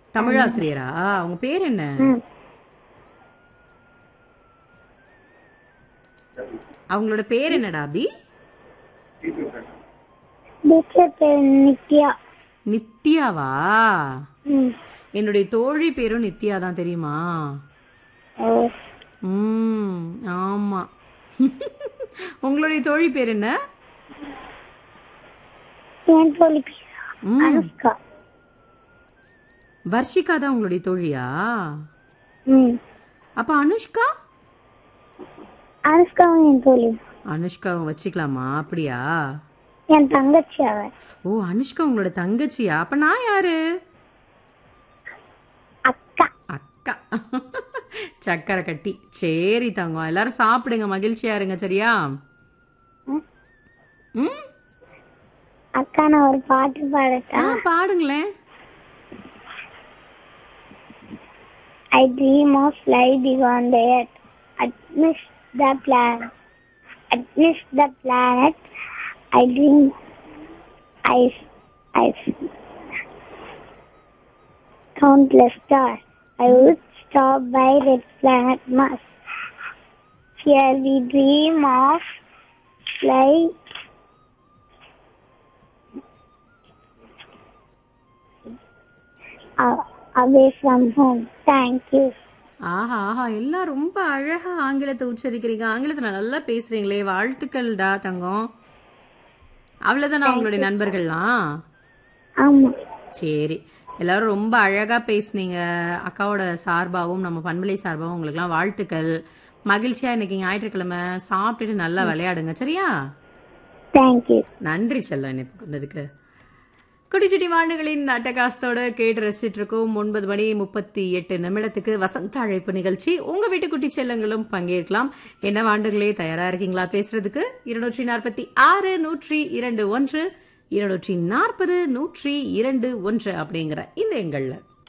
தமிழாசிரியரா உங்க பேர் என்ன ம் அவங்களோட பேர் என்னடா அபி டீச்சர் பேர் நித்யா நித்யாவா ம் என்னுடைய தோழி பேரும் நித்யா தான் தெரியுமா ஓ ம் ஆமா உங்களுடைய தோழி பேர் என்ன என் தோழி பேர் ம், அனுஷ்கா வர்ஷிகா தான் உங்களுடைய தோழியா ம் அப்ப அனுஷ்கா அனுஷ்காவும் என் தோழி அனுஷ்காவை வச்சுக்கலாமா அப்படியா என் தங்கச்சி அவ ஓ அனுஷ்கா உங்களோட தங்கச்சியா அப்ப நான் யாரு அக்கா அக்கா சக்கரை கட்டி சரி தங்கம் எல்லாரும் சாப்பிடுங்க மகிழ்ச்சியா இருங்க சரியா ம். ம் அக்கா நான் ஒரு பாட்டு பாடட்டா ஆ பாடுங்களேன் I dream of fly beyond the earth, amidst the planet. Amidst the planet, I dream. I, I countless stars. I would stop by red planet Mars. Here we dream of fly. a- Away from home. Thank you. ஆஹா ஆஹா எல்லாம் ரொம்ப அழகா ஆங்கிலத்தை உச்சரிக்கிறீங்க ஆங்கிலத்துல நல்லா பேசுறீங்களே வாழ்த்துக்கள்டா தங்கம் அவ்வளவுதானா உங்களுடைய நண்பர்கள்லாம் ஆமா சரி எல்லாரும் ரொம்ப அழகா பேசுனீங்க அக்காவோட சார்பாகவும் நம்ம பண்பலை சார்பாகவும் உங்களுக்குலாம் வாழ்த்துக்கள் மகிழ்ச்சியா இன்னைக்கு ஞாயிற்றுக்கிழமை சாப்பிட்டுட்டு நல்லா விளையாடுங்க சரியா தேங்க்யூ நன்றி செல்லம் எனக்கு வந்ததுக்கு குடிச்சிட்டி வாழ்நிகளின் அட்டகாசத்தோட கேட்டு ரசிச்சிட்டு இருக்கோம் ஒன்பது மணி முப்பத்தி எட்டு நிமிடத்துக்கு வசந்த அழைப்பு நிகழ்ச்சி உங்க வீட்டு குட்டி செல்லங்களும் பங்கேற்கலாம் என்ன வாண்டுகளே தயாரா இருக்கீங்களா பேசுறதுக்கு இருநூற்றி நாற்பத்தி ஆறு நூற்றி இரண்டு ஒன்று இருநூற்றி நாற்பது நூற்றி இரண்டு ஒன்று அப்படிங்கிற இந்த எண்கள்ல